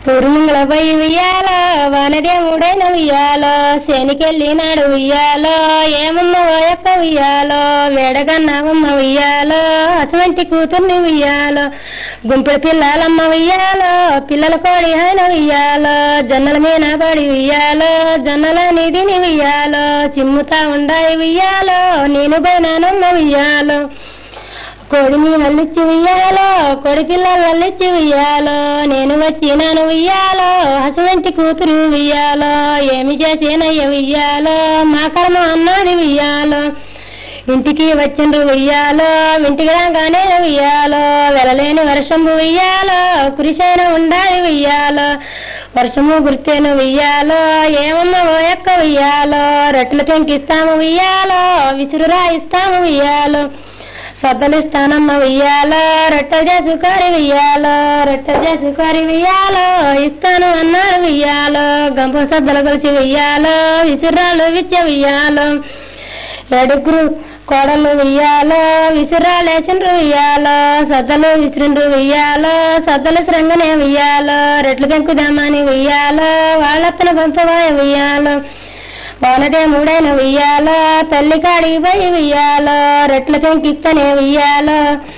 ఉరుముల పోయి ఉయ్యాలో వానదేవుడైన ఉయ్యాలో శనికెళ్ళినాడు ఉయ్యాలో ఏమమ్మ ఓయక్క ఉయ్యాలో వేడగన్నావమ్మ ఉయ్యాలో అటువంటి కూతుర్ని ఉయ్యాలో గుంపుడు పిల్లలమ్మ ఉయ్యాలో పిల్లల కోడి ఆయన ఉయ్యాలో జొన్నల మీద పడి ఉయ్యాలో జొన్నల నిధిని ఉయ్యాలో చిమ్ముతా ఉండాయి ఉయ్యాలో నేను పోయినానమ్మ ఉయ్యాలో కోడిని వల్లిచ్చి ఉయ్యాలో కోడి పిల్లలు వల్లిచ్చి ఉయ్యాలో నేను వచ్చినాను ఉయ్యాలో హసువంటి కూతురు ఉయ్యాలో ఏమి చేసేనయ్య ఉయ్యాలో మా కర్మ అన్నది ఉయ్యాలో ఇంటికి వచ్చిండ్రు ఉయ్యాలో ఇంటికి రాగానే ఉయ్యాలో వెళ్ళలేని వర్షం ఉయ్యాలో కురిసైన ఉండాలి ఉయ్యాలో వర్షము గుర్తేను ఉయ్యాలో ఏమమ్మ ఓ ఎక్క ఉయ్యాలో రొట్టెలు పెంకిస్తాము ఉయ్యాలో విసురురా ఇస్తాము ఉయ్యాలో సబ్బలు ఇస్తానమ్మ ఉయ్యాలో రొట్టెలు చేసుకొని ఉయ్యాలో రొట్టెలు చేసుకొని ఉయ్యాలో ఇస్తాను అన్నారు ఉయ్యాలో గంప సబ్బలు కొలిచి ఉయ్యాలో విసురాలు విచ్చ ఉయ్యాలో ఎడుగురు కోడలు ఉయ్యాలో విసురాలు వేసిండ్రు ఉయ్యాలో సద్దలు విసిరిండ్రు ఉయ్యాలో సద్దలు శ్రంగనే ఉయ్యాలో రెట్లు పెంకుదామని ఉయ్యాలో వాళ్ళత్తన పంపవాయ ఉయ్యాలో వానదే మూడైన ఉయ్యాలో తల్లి కాడికి పోయి ఉయ్యాలో రెట్ల పెంకిస్తనే ఉయ్యాలో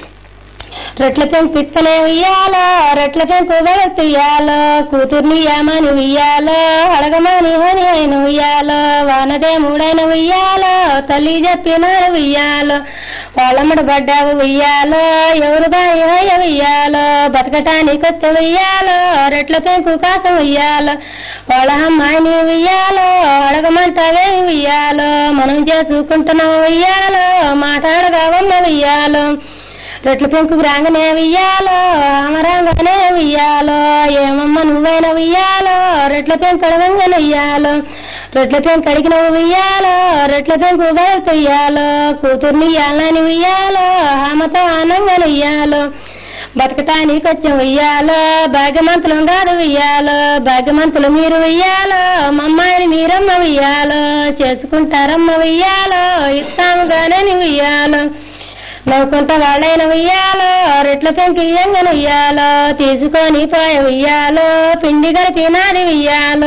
రెట్ల పెంకు ఇస్తనే ఉయ్యాలో రెట్ల పెంకు వెళుతుయ్యాలో కూతుర్ని యామని ఉయ్యాలో అడగమని హని అయిన ఉయ్యాలో వానదే మూడైన ఉయ్యాలో తల్లి చెప్పినారు ఉయ్యాలో వాళ్ళమ్మడు పడ్డావు ఉయ్యాలో ఎవరు గాని హయ ఉయ్యాలో బతకటానికి కొత్త ఉయ్యాలో రెట్ల పెంకు కాసం ఉయ్యాలో వాళ్ళ అమ్మాయిని ఉయ్యాలో అడగమంటావేమి ఉయ్యాలో మనం చేసుకుంటున్నాం ఉయ్యాలో మాట్లాడగావమ్మ ఉయ్యాలో రొట్టెల పెంకు రాగానే ఉయ్యాలో అమరంగానే ఉయ్యాలో ఏమమ్మ నువ్వైనా ఉయ్యాలో రొట్టెల పెంకు అడగంగానే ఉయ్యాలో రొట్టెల పెంకు అడిగిన ఉయ్యాలో రొట్టెల పెంకు ఉయ్యాలో కూతుర్ని ఇయ్యాలని ఉయ్యాలో ఆమెతో ఆనంగానే ఉయ్యాలో బతకటానికి వచ్చాం ఉయ్యాలో భాగ్యమంతులం కాదు ఉయ్యాలో భాగ్యమంతులు మీరు ఉయ్యాలో మా అమ్మాయిని మీరమ్మ ఉయ్యాలో చేసుకుంటారమ్మ ఉయ్యాలో ఇస్తాము గానని ఉయ్యాలో నవ్వుకుంటా వాళ్ళైన ఉయ్యాలో రెట్ల పెంకి ఇయ్యంగన ఉయ్యాలో తీసుకొని పోయ ఉయ్యాలో పిండి కలిపినాది ఉయ్యాలో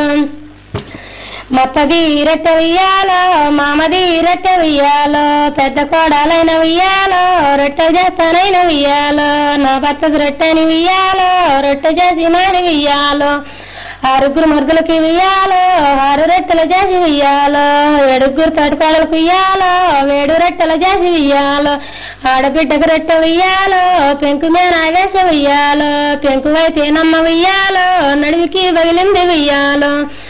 మత్తది రెట్ట ఉయ్యాలో మామది రెట్ట ఉయ్యాలో పెద్ద కోడాలైన ఉయ్యాలో రొట్టె చేస్తానైన ఉయ్యాలో నా భర్తకు రొట్టెని ఉయ్యాలో రొట్టె చేసి మాని ఉయ్యాలో ఆరుగురు మరుదులకి ఉయ్యాలో ఆరు రెట్టెలు చేసి ఉయ్యాలో ఏడుగురు తోటకోడలకు ఉయ్యాలో వేడు రెట్టెలు చేసి ఉయ్యాలో ఆడబిడ్డకు రొట్టె ఉయ్యాలో పెంకు మీద వేసి ఉయ్యాలో పెంకు అయితే నమ్మ ఉయ్యాలో నడివికి బగిలింది ఉయ్యాలో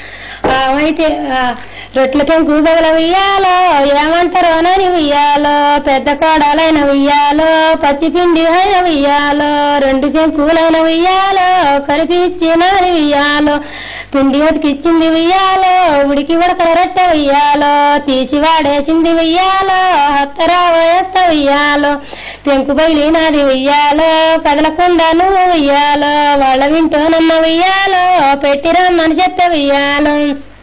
ఆమైతే ఆ, రొట్టెల పెంకు బగల ఉయ్యాలో ఏమంటారో అని ఉయ్యాలో పెద్ద కోడాలైన ఉయ్యాలో పచ్చిపిండి అయిన ఉయ్యాలో రెండు పెంకులైన ఉయ్యాలో కలిపి ఇచ్చినని ఉయ్యాలో పిండి ఉతికిచ్చింది ఉయ్యాలో ఉడికి ఉడకల రొట్టె ఉయ్యాలో తీసి వాడేసింది ఉయ్యాలో హత్తరా వేస్త ఉయ్యాలో పెంకు బయలినది ఉయ్యాలో కదలకుండా నువ్వు ఉయ్యాలో వాళ్ళ వింటోనమ్మ ఉయ్యాలో పెట్టిరమ్మని చెప్పే ఉయ్యాలో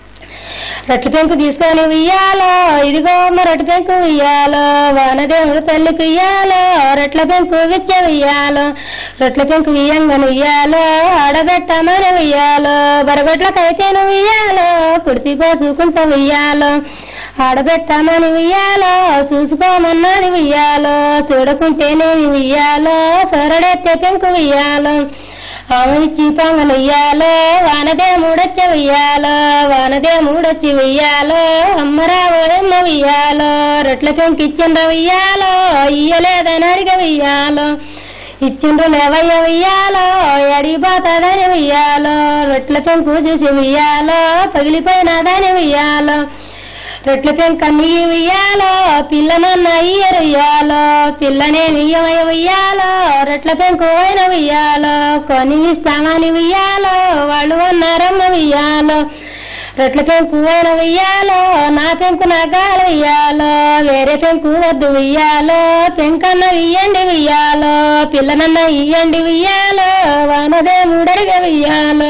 రొట్టె పెంకు తీసుకొని ఉయ్యాలో ఇదిగో అమ్మ రొట్టె పెంకు ఉయ్యాలో వానదేవుడు తల్లికి ఉయ్యాలో రొట్టెల పెంకు విచ్చ ఉయ్యాలో రొట్టెల పెంకు ఉయ్యంగను ఉయ్యాలో ఆడబెట్టమని ఉయ్యాలో బరగొట్లకైతేను ఉయ్యాలో కుడితి పోసుకుంటా ఉయ్యాలో ఆడబెట్టమని ఉయ్యాలో చూసుకోమన్నది ఉయ్యాలో చూడకుంటేనేమి ఉయ్యాలో సొరడెత్తే పెంకు ఉయ్యాలో ఆమెచ్చి పొంగను ఉయ్యాలో వానదే మూడొచ్చ ఉయ్యాలో వానదే మూడొచ్చి ఉయ్యాలో అమ్మరావమ్మ ఉయ్యాలో రొట్ల పెంకిచ్చిండ ఉయ్యాలో ఇయ్యలేదని అడిగ ఉయ్యాలో ఇచ్చిండ్రు లేవయ్య ఉయ్యాలో ఎడిపోతాదని ఉయ్యాలో రొట్ల పెంకు చూసి ఉయ్యాలో పగిలిపోయినదని ఉయ్యాలో రొట్ల పెంకన్ని ఉయ్యాలో పిల్లనన్న ఇయ్యరు ఉయ్యాలో పిల్లనే వియ్యమయ్య ఉయ్యాలో రొట్ల పెంకు అయిన ఉయ్యాలో కొని ఇస్తామని ఉయ్యాలో వాళ్ళు అన్నారమ్మ ఉయ్యాలో రొట్ల పెంకు అయిన ఉయ్యాలో నా పెంకు నా గాలి ఉయ్యాలో వేరే పెంకు వద్దు ఉయ్యాలో పెంకన్న ఇయ్యండి ఉయ్యాలో పిల్లనన్న ఇయ్యండి ఉయ్యాలో వానదే మూడడిగా ఉయ్యాలో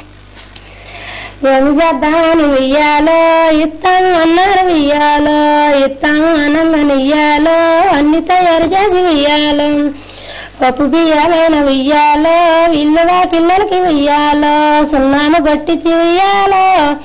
ఏమి చేద్దామని ఉయ్యాలో ఇస్తాం అన్నారు ఉయ్యాలో ఇస్తాం అనంగని ఇయ్యాలో అన్ని తయారు చేసి ఉయ్యాలో పప్పు బియ్యమైన ఉయ్యాలో ఇల్లుగా పిల్లలకి ఉయ్యాలో సున్నాము గట్టించి ఉయ్యాలో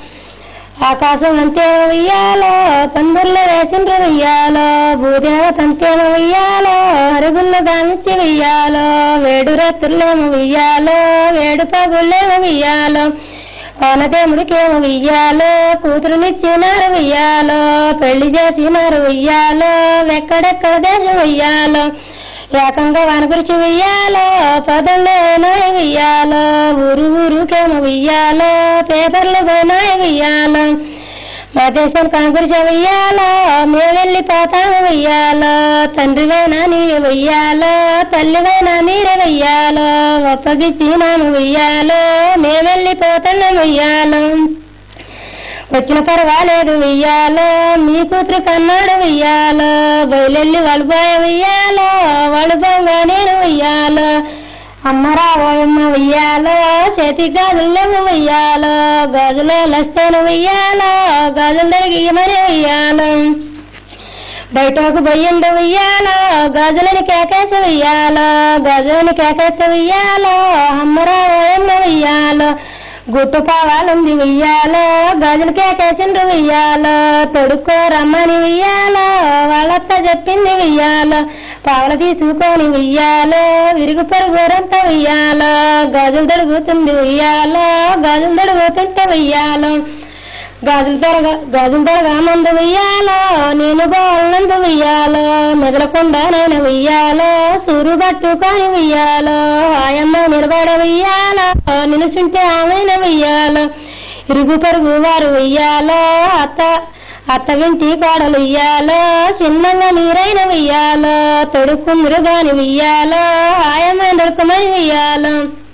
ఆకాశం అంతే ఉయ్యాలో పందుల్లో వేసిండ్రు ఉయ్యాలో భూదేవ తంతేమో ఉయ్యాలో అరుగుల్లో గామించి ఉయ్యాలో వేడు రాత్రులేమో ఉయ్యాలో వేడు పగుళ్ళేమో ఉయ్యాలో వానదేముడికేమో ఉయ్యాలో కూతురునిచ్చినారు ఉయ్యాలో పెళ్లి చేసినారు ఉయ్యాలో ఎక్కడెక్కడ దేశం ఉయ్యాలో ఏకంగా వాన గురించి వెయ్యాలో పదంలో నాయ వెయ్యాలో ఊరు ఊరుకేమో వెయ్యాలో పేపర్లు పోనాయ వెయ్యాలో మా దేశం కనుగురిచ వెయ్యాలో మేము వెళ్ళిపోతాము వెయ్యాలో తండ్రివైనా నీవే వెయ్యాలో తల్లివైనా మీరే వెయ్యాలో ఒప్పగిచ్చినాము వెయ్యాలో మేము వెళ్ళిపోతున్నాము వెయ్యాలో వచ్చిన పర్వాలేదు వెయ్యాలో మీ కూతురు కన్నాడు వెయ్యాలో బయలెల్లి వడిపోయ వెయ్యాలో వడిపోగా నేను వెయ్యాలో అమ్మరా ఓయమ్మ వెయ్యాలో చేతి గాజులేమో వెయ్యాలో గాజులో లస్తేను వెయ్యాలో గాజులు తిరిగియమని వెయ్యాలో బయటకు పోయిండు వెయ్యాలో గాజులని కేకేస వెయ్యాలో గాజులని కేకేస వెయ్యాలో అమ్మరా ఓయమ్మ వెయ్యాలో గుట్టు పావాలుంది వెయ్యాలో గాజులు కేకేసిండు వెయ్యాలో తొడుక్కో రమ్మని వెయ్యాలో వాళ్ళత్త చెప్పింది వెయ్యాలో పావలు తీసుకొని వెయ్యాలో విరుగు పరుగురంతా వెయ్యాలో గాజులు తడుగుతుంది వెయ్యాలో గాజులు తడుగుతుంటే వెయ్యాలో గాజులు తరగా గాజులు తరగా మందు వెయ్యాలో నేను బాలనందు వెయ్యాలో మెదలకుండా నేను వెయ్యాలో సూరు పట్టుకొని వెయ్యాలో ఆయమ్మ నిలబడ వెయ్యాలో నిలుచుంటే ఆమెన వెయ్యాలో ఇరుగు పరుగు వారు వెయ్యాలో అత్త అత్త వింటి కోడలు వెయ్యాలో చిన్నంగా మీరైన వెయ్యాలో తొడుక్కు మురుగాని వెయ్యాలో ఆయమ్మ దొరకమని వెయ్యాలో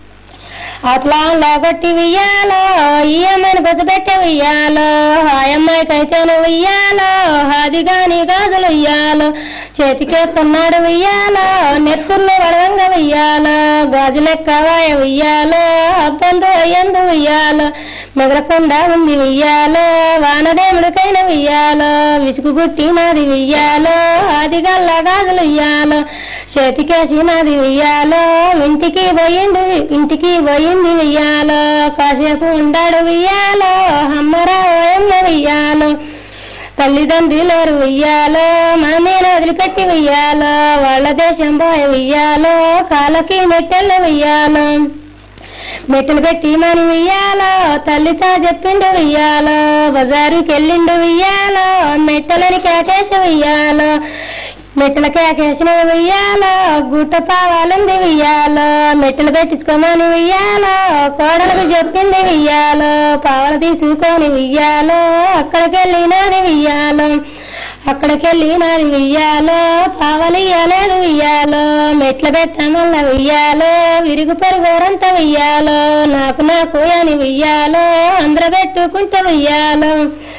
అట్లా లాగొట్టి వెయ్యాలో ఈ అమ్మాయిని బసపెట్టే వెయ్యాలో ఆ అమ్మాయికైతేను వెయ్యాలో హాదిగాని గాజులు వెయ్యాలో చేతికెత్తున్నాడు వెయ్యాలో నెత్తుల్లో వడవంగా వెయ్యాలో గాజులెక్క వాయ వెయ్యాలో అబ్బందు అయ్యందు వెయ్యాలో మెదలకుండా ఉంది వెయ్యాలో వానదేముడికైన వెయ్యాలో విసుగు గుట్టినది వెయ్యాలో ఆదిగల్ల గాజులు వెయ్యాలో చేతికేసి నాది వెయ్యాలో ఇంటికి పోయిండు ఇంటికి పోయింది వెయ్యాలో కాసేపు ఉండాడు వెయ్యాలో అమ్మరా ఓయమ్మ వెయ్యాలో తల్లిదండ్రులేరు వెయ్యాలో మామీన వదిలిపెట్టి వెయ్యాలో వాళ్ళ దేశం పోయి వెయ్యాలో కాళ్ళకి మెట్టెళ్ళు వెయ్యాలో మెట్టలు పెట్టి మనం వెయ్యాలో తల్లితో చెప్పిండు వెయ్యాలో బజారుకి వెళ్ళిండు వెయ్యాలో మెట్టలని కేకేసి వెయ్యాలో మెట్టలు కేకేసిన వెయ్యాలో గుట్ట పావాలంది వెయ్యాలో మెట్టలు పెట్టించుకోమని వెయ్యాలో కోడలకు చెప్పింది వెయ్యాలో పావలు తీసుకొని వెయ్యాలో అక్కడికి వెళ్ళినది వెయ్యాలో అక్కడికి వెళ్ళినది వెయ్యాలో పావలు ఇయ్యలేదు వెయ్యాలో మెట్లు పెట్టమల్ల వెయ్యాలో విరుగు పరుగురంతా వెయ్యాలో నాకు నాకు అని వెయ్యాలో అందరూ పెట్టుకుంటే వెయ్యాలో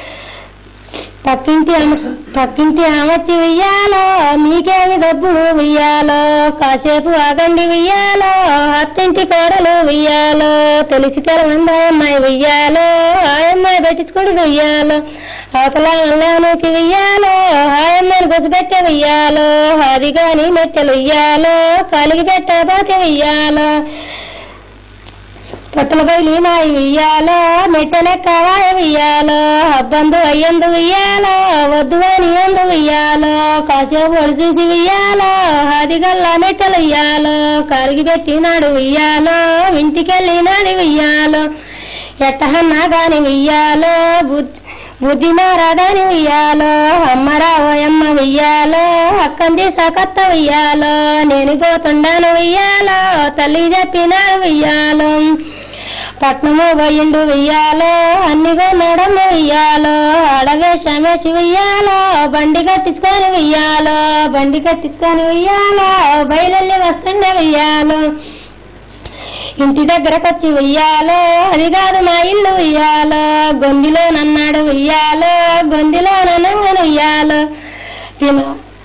పక్కింటి ఆమె పక్కింటి ఆమచ్చి వెయ్యాలో మీకేమి డబ్బులు వెయ్యాలో కాసేపు ఆగండి వెయ్యాలో అత్తింటి కోడలు వెయ్యాలో తెలిసి తెలవందా అమ్మాయి వెయ్యాలో ఆ అమ్మాయి పెట్టించుకోడు వెయ్యాలో అవతల అల్లానికి వెయ్యాలో ఆ అమ్మాయిని బసపెట్టే వెయ్యాలో అది గాని మెట్టెలు వెయ్యాలో కలిగి పెట్టబోతే వెయ్యాలో పట్టుల బయలు నాయి వెయ్యాలో మెట్టలెక్క వాయ వెయ్యాలో అబ్బందు అయ్యందు వెయ్యాలో వద్దు అని ఎందు వెయ్యాలో కాసేపు ఒడి చూసి వెయ్యాలో అది గల్లా మెట్టలు వెయ్యాలో కరిగి పెట్టినాడు వెయ్యాలో ఇంటికెళ్ళినాడు వెయ్యాలో ఎట్టహన్నా గాని వెయ్యాలో బుద్ధి బుద్ధి మారాదని వెయ్యాలో అమ్మరా ఓయమ్మ వెయ్యాలో అక్కంది సకత్త వెయ్యాలో నేను పోతుండాను వెయ్యాలో తల్లి చెప్పినాడు వెయ్యాలో పట్నము పోయిండు వెయ్యాలో అన్నిగా మేడమ్మ వెయ్యాలో అడవేషమేసి వెయ్యాలో బండి కట్టించుకొని వెయ్యాలో బండి కట్టించుకొని వెయ్యాలో బయలెల్లి వస్తుండే వెయ్యాలో ఇంటి దగ్గరకు వచ్చి వెయ్యాలో అది కాదు మా ఇల్లు వెయ్యాలో గొందిలో నన్నాడు వెయ్యాలో గొందిలో నన్నంగను వెయ్యాలో తిన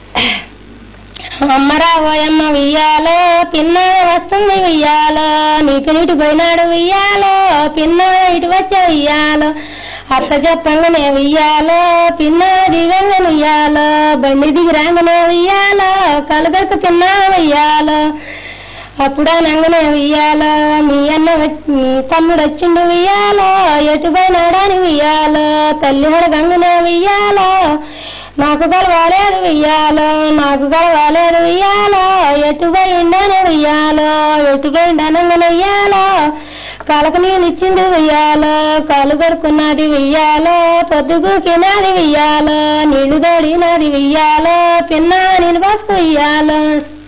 అమ్మరా ఓయమ్మ వెయ్యాలో పిన్న వస్తుంది వెయ్యాలో నీకు నీటి పోయినాడు వెయ్యాలో పిన్న ఇటు వచ్చే వెయ్యాలో అత్త చెప్పంగానే వెయ్యాలో పిన్న దిగంగా వెయ్యాలో బండి దిగి రాగానే వెయ్యాలో కలగరకు పిన్న వెయ్యాలో అప్పుడా నంగనే ఉయ్యాలో మీ అన్న వచ్- మీ తమ్ముడు వచ్చిండు ఉయ్యాలో ఎటు పోయినాడని ఉయ్యాలో తల్లి గంగనే ఉయ్యాలో నాకు గలవాలేదు ఉయ్యాలో నాకు గలవాలేదు ఉయ్యాలో ఎటు పోయిండని ఉయ్యాలో ఎటు పోయిండనంగనే ఉయ్యాలో కాలకు నేను ఇచ్చింది వెయ్యాలో కాలు కడుక్కున్నది వెయ్యాలో పొద్దుగూకినది వెయ్యాలో నీళ్లు తోడినది వెయ్యాలో పిన్నా నేను బస్కు వెయ్యాలో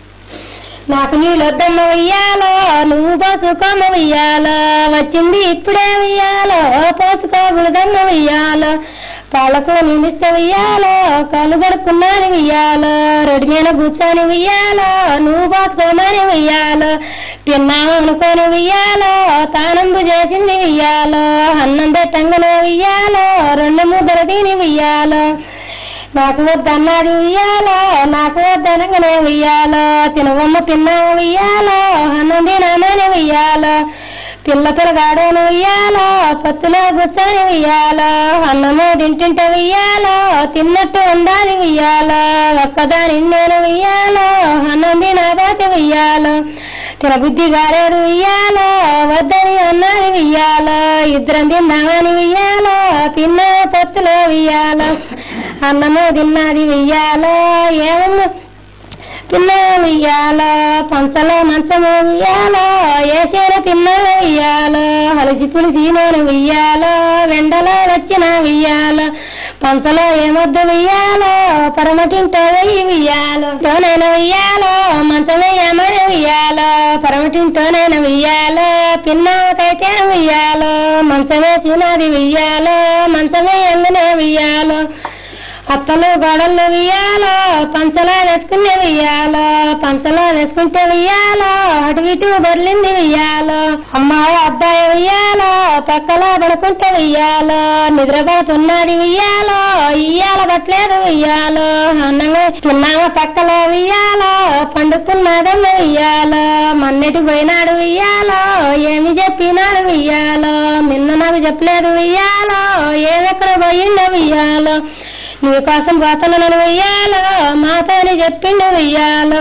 నాకు నీళ్ళు వద్దమ్మ వెయ్యాలో నువ్వు పోసుకోమ్మ వెయ్యాలో వచ్చింది ఇప్పుడే వెయ్యాలో పోసుకోకూడదమ్మ వెయ్యాలో కాళ్ళకు నిండిస్తే వెయ్యాలో కాళ్ళు గడుపుకున్నాను వెయ్యాలో రెడ్డి మీద కూర్చొని వెయ్యాలో నువ్వు పోసుకోమని వెయ్యాలో తిన్నాము అనుకొని వెయ్యాలో తానంబు చేసింది వెయ్యాలో అన్నం పెట్టంగానే వెయ్యాలో రెండు ముద్దలు తిని వెయ్యాలో నాకు వద్దన్నది ఉయ్యాలో నాకు వద్దనగానే ఉయ్యాలో తినవమ్మ తిన్నాము ఉయ్యాలో అన్నం తినమని ఉయ్యాలో పిల్ల పిల్లగాడను ఉయ్యాలో పత్తులో కూర్చొని ఉయ్యాలో అన్నము తింటుంటే ఉయ్యాలో తిన్నట్టు ఉండాలి ఉయ్యాలో ఒక్కదాని నేను ఉయ్యాలో అన్నం తినబోతే ఉయ్యాలో తినబుద్ధి గారేడు ఉయ్యాలో వద్దని అన్నది ఉయ్యాలో ఇద్దరం తిన్నామని ఉయ్యాలో తిన్న పత్తులో ఉయ్యాలో అన్నము తిన్నది వెయ్యాలో ఏమన్నా పిల్ల వెయ్యాలో పంచలో మంచము వెయ్యాలో ఏసేన పిల్ల వెయ్యాలో హలసి పులిసి నేను వెయ్యాలో వెండలో వచ్చిన వెయ్యాలో పంచలో ఏమొద్దు వెయ్యాలో పరమటింటో వెయ్యి వెయ్యాలో నేను వెయ్యాలో మంచమే ఏమని వెయ్యాలో పరమటింటో నేను వెయ్యాలో పిన్నకైతే వెయ్యాలో మంచమే చిన్నది వెయ్యాలో మంచమే ఎందనే వెయ్యాలో అత్తలు గోడల్లో వెయ్యాలో పంచలా వేసుకునే వెయ్యాలో పంచలా వేసుకుంటే వెయ్యాలో అటు ఇటు బొర్లింది వెయ్యాలో అమ్మాయి అబ్బాయి వెయ్యాలో పక్కలా పడుకుంటే వెయ్యాలో నిద్రపోతున్నది వెయ్యాలో ఇయ్యాల పట్టలేదు వెయ్యాలో అన్నంగా తిన్నామా పక్కలో వెయ్యాలో పండుకున్నాడమ్మ వెయ్యాలో మన్నెటి పోయినాడు వెయ్యాలో ఏమి చెప్పినాడు వెయ్యాలో నిన్న నాకు చెప్పలేదు వెయ్యాలో ఏదెక్కడ పోయిండో వెయ్యాలో నీ కోసం పోతలను వెయ్యాలో మాతోని చెప్పిండు వెయ్యాలో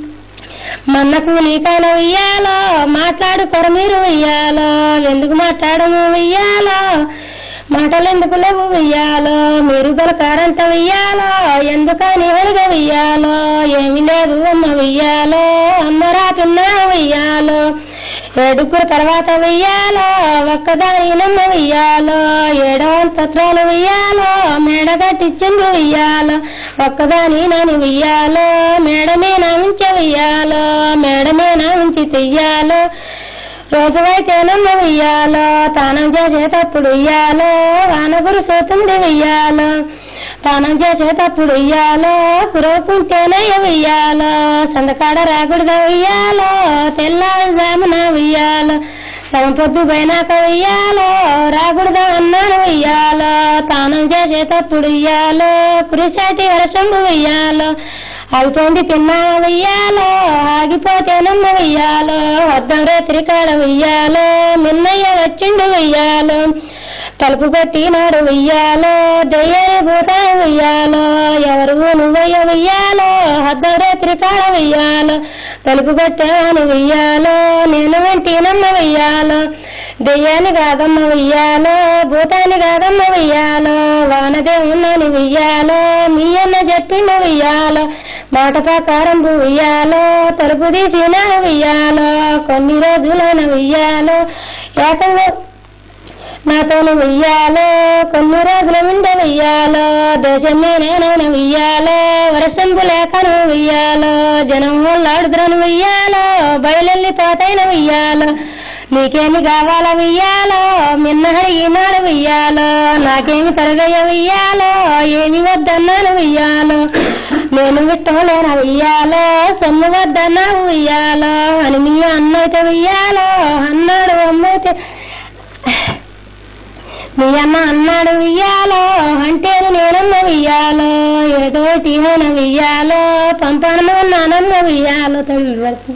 మన్నకు నీకైనా వెయ్యాలో మాట్లాడుకోరు మీరు వెయ్యాలో ఎందుకు మాట్లాడము వెయ్యాలో మాటలు ఎందుకు లేవు వెయ్యాలో మీరు గలకారంట వెయ్యాలో ఎందుకని వెలుగ వెయ్యాలో ఏమి లేదు అమ్మ వెయ్యాలో అమ్మరా పిన్న వెయ్యాలో ఏడుగురు తర్వాత వెయ్యాలో ఒక్కదాని నమ్మ వెయ్యాలో ఏడవంతత్రాలు వెయ్యాలో మేడ కట్టించింది వెయ్యాలో ఒక్కదాని నన్ను వెయ్యాలో మేడమే నా ఉంచి వెయ్యాలో మేడమే నా ఉంచి తెయ్యాలో రోజువైతే నమ్మ వెయ్యాలో తానం చేసేటప్పుడు వెయ్యాలో వానగురు సోతుంది వెయ్యాలో తానం చేసేటప్పుడు వెయ్యాలో కురవుకుంటేనే వెయ్యాలో సందకాడ రాకూడదు వెయ్యాలో తెల్లారుజామున వెయ్యాలో సగం పొద్దు పోయినాక వెయ్యాలో రాకూడదు అన్నాను వెయ్యాలో తానం చేసేటప్పుడు వెయ్యాలో కురిసాటి వర్షంబు వెయ్యాలో అయిపోయింది తిన్నా వెయ్యాలో ఆగిపోతే నమ్మ వెయ్యాలో అద్దం రేత్రి కాడ వెయ్యాలో మిన్నయ్య వచ్చిండు వెయ్యాలో తలుపు కొట్టినాడు వెయ్యాలో దయ్యాలి భూత వెయ్యాలో ఎవరు నువ్వయ్య వెయ్యాలో అద్దం రేత్రి కాడ వెయ్యాలో తలుపు కొట్టాను వెయ్యాలో నేను వెంటినమ్మ వెయ్యాలో దెయ్యాన్ని కాదమ్మ వెయ్యాలో భూతాన్ని కాదమ్మ వెయ్యాలో వానదేవున్నని వెయ్యాలో మీ అన్న చెప్పిండు వెయ్యాలో మాట ప్రకారం వెయ్యాలో తలుపు తీసిన వెయ్యాలో కొన్ని రోజులైన వెయ్యాలో ఏకంగా నాతోను వెయ్యాలో కొన్ని రోజుల ముందు వెయ్యాలో దేశం నేనైనా వెయ్యాలో వర్షంపు లేకను వెయ్యాలో జనం వాళ్ళాడుద్రను వెయ్యాలో బయలెళ్ళిపోతైన వెయ్యాలో నీకేమి కావాలా వెయ్యాలో మిన్న అడిగినాడు వెయ్యాలో నాకేమి తరగయ్య వెయ్యాలో ఏమి వద్దన్నాను వెయ్యాలో నేను విట్టలేన వెయ్యాలో సొమ్ము వద్దన్నావు వెయ్యాలో అని మీ అన్నైతే వెయ్యాలో అన్నాడు అమ్మైతే మీ అమ్మ అన్నాడు వెయ్యాలో అంటే నేనమ్మ వెయ్యాలో ఏదో టీహన వెయ్యాలో పంపడము నానమ్మ వెయ్యాలో తల్లి వరకు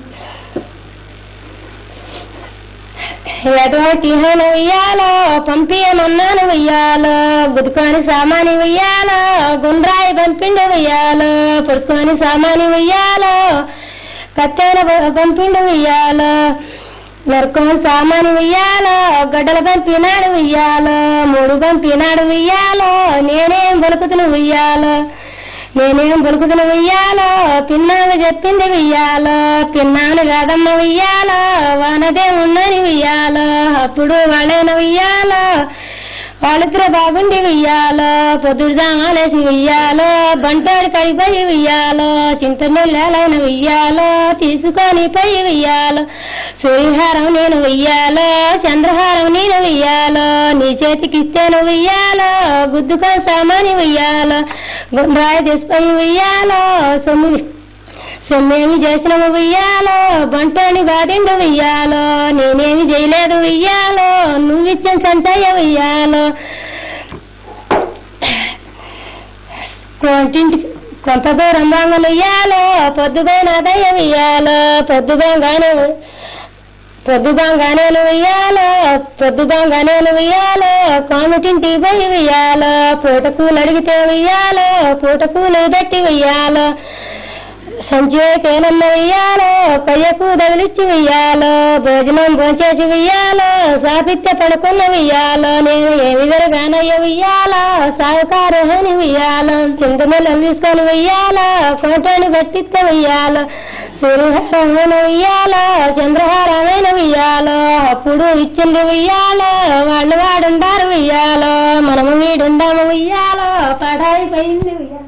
ఏదో టీహన వెయ్యాలో పంపియమన్నాను వెయ్యాలో గుద్దుకొని సామాని వెయ్యాలో గుండ్రాయి పంపిండు వెయ్యాలో పుడుచుకొని సామాని వెయ్యాలో కత్తెర పంపిండు ఉయ్యాలో నరకం సామాను ఉయ్యాలో గడ్డలు పంపినాడు ఉయ్యాలో మూడు పంపినాడు ఉయ్యాలో నేనేం బలుకుతును ఉయ్యాలో నేనేం బలుకుతును ఉయ్యాలో పిన్నాను చెప్పింది ఉయ్యాలో పిన్నాను కాదమ్మ ఉయ్యాలో వానదే ఉన్నది ఉయ్యాలో అప్పుడు వాళ్ళైన ఉయ్యాలో వాళ్ళిద్దరు బాగుండి ఉయ్యాలో పొద్దుడు జామాలేసి ఉయ్యాలో బంటాడు కడిపోయి ఉయ్యాలో చింతమిల్లలైన ఉయ్యాలో తీసుకొని పోయి ఉయ్యాలో సూర్యహారం నేను ఉయ్యాలో చంద్రహారం నేను ఉయ్యాలో నీ చేతికి ఇస్తేను ఉయ్యాలో గుద్దుకొని సామాని ఉయ్యాలో గుండ్రాయి తీసుకొని ఉయ్యాలో సొమ్ము సొమ్మేమి చేసినవు ఉయ్యాలో బంటని బాధిండు ఉయ్యాలో నేనేమి చేయలేదు ఉయ్యాలో నువ్విచ్చిన సంచయ్య ఉయ్యాలో కొంటింటికి కొంత దూరం బాంగలు ఉయ్యాలో పొద్దుగైన దయ్య ఉయ్యాలో పొద్దుగంగానే పొద్దుగంగానే ఉయ్యాలో పొద్దుగంగానే ఉయ్యాలో కోమటింటి పోయి ఉయ్యాలో పూటకూలు అడిగితే ఉయ్యాలో పూటకూలు పెట్టి ఉయ్యాలో సంచి తేనమ్మ వెయ్యాలో కొయ్యకు తగిలిచ్చి వెయ్యాలో భోజనం భోంచేసి వెయ్యాలో సాపిత్య పడుకున్న వెయ్యాలో నేను ఏమి వెరగానయ్య వెయ్యాలో సాగుకారు అని వెయ్యాలో చింతమల్లం తీసుకొని వెయ్యాలో ఫోటోని పట్టిత్త వెయ్యాలో సూర్యహారమైన వెయ్యాలో చంద్రహారమైన వెయ్యాలో అప్పుడు ఇచ్చిండ్రు వెయ్యాలో వాళ్ళు వాడుండారు వెయ్యాలో మనము వీడుండాము వెయ్యాలో పడాయి పోయింది వెయ్యాలో